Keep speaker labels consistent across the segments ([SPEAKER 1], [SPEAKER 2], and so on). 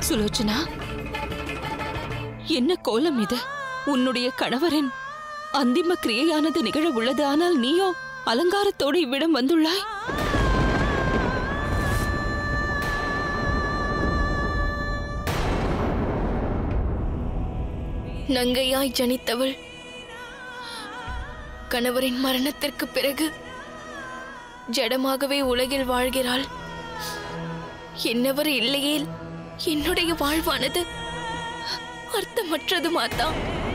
[SPEAKER 1] சுலோச்சனா என்ன கோலம் இது உன்னுடைய கணவரின் அந்திம கிரியையானது நிகழ உள்ளது ஆனால் நீயோ அலங்காரத்தோடு இவ்விடம் வந்துள்ளாய்
[SPEAKER 2] நங்கையாய் ஜனித்தவள் கணவரின் மரணத்திற்கு பிறகு ஜடமாகவே உலகில் வாழ்கிறாள் என்னவர் இல்லையேல் என்னுடைய வாழ்வானது அர்த்தமற்றது மாதா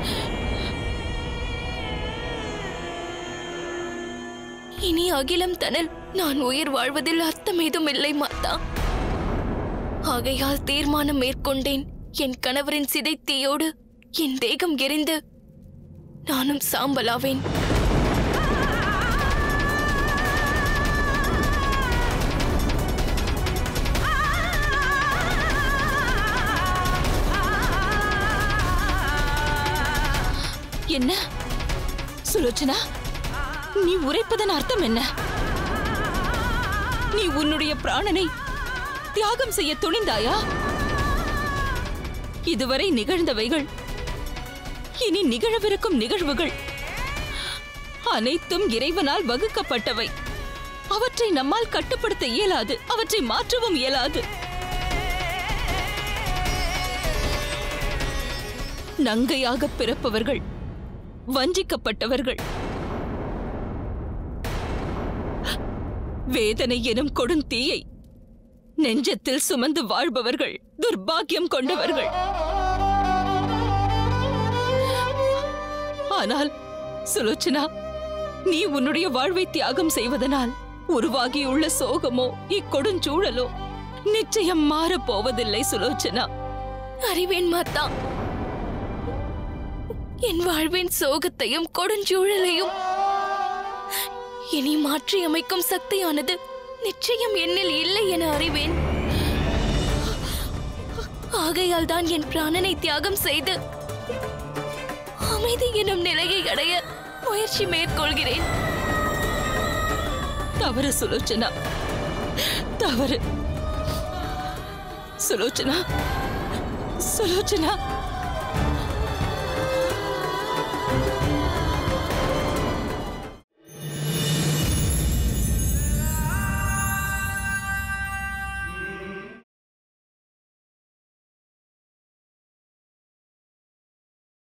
[SPEAKER 2] இனி அகிலம் தனல் நான் உயிர் வாழ்வதில் அர்த்தம் ஏதும் இல்லை மாதா ஆகையால் தீர்மானம் மேற்கொண்டேன் என் கணவரின் சிதைத்தீயோடு என் தேகம் எரிந்து நானும் சாம்பலாவேன்
[SPEAKER 1] என்ன சுலோச்சனா நீ உரைப்பதன் அர்த்தம் என்ன நீ உன்னுடைய பிராணனை தியாகம் செய்ய துணிந்தாயா இதுவரை நிகழ்ந்தவைகள் இனி நிகழவிருக்கும் நிகழ்வுகள் அனைத்தும் இறைவனால் வகுக்கப்பட்டவை அவற்றை நம்மால் கட்டுப்படுத்த இயலாது அவற்றை மாற்றவும் இயலாது நங்கையாக பிறப்பவர்கள் வஞ்சிக்கப்பட்டவர்கள் வேதனை எனும் கொடுந்தீயை நெஞ்சத்தில் சுமந்து வாழ்பவர்கள் துர்பாக்கியம் கொண்டவர்கள் ஆனால் சுலோச்சனா நீ உன்னுடைய வாழ்வை தியாகம் செய்வதனால் உருவாகியுள்ள சோகமோ இக்கொடுஞ்சூழலோ நிச்சயம் மாறப் போவதில்லை சுலோச்சனா
[SPEAKER 2] அறிவேன் மாத்தா என் வாழ்வின் சோகத்தையும் கொடுஞ்சூழலையும் இனி மாற்றி அமைக்கும் சக்தியானது நிச்சயம் என்னில் இல்லை என அறிவேன் ஆகையால் தான் என் பிராணனை தியாகம் செய்து அமைதி எனும் நிலையை அடைய முயற்சி மேற்கொள்கிறேன்
[SPEAKER 1] தவறு சுலோச்சனா தவறு சுலோச்சனா சுலோச்சனா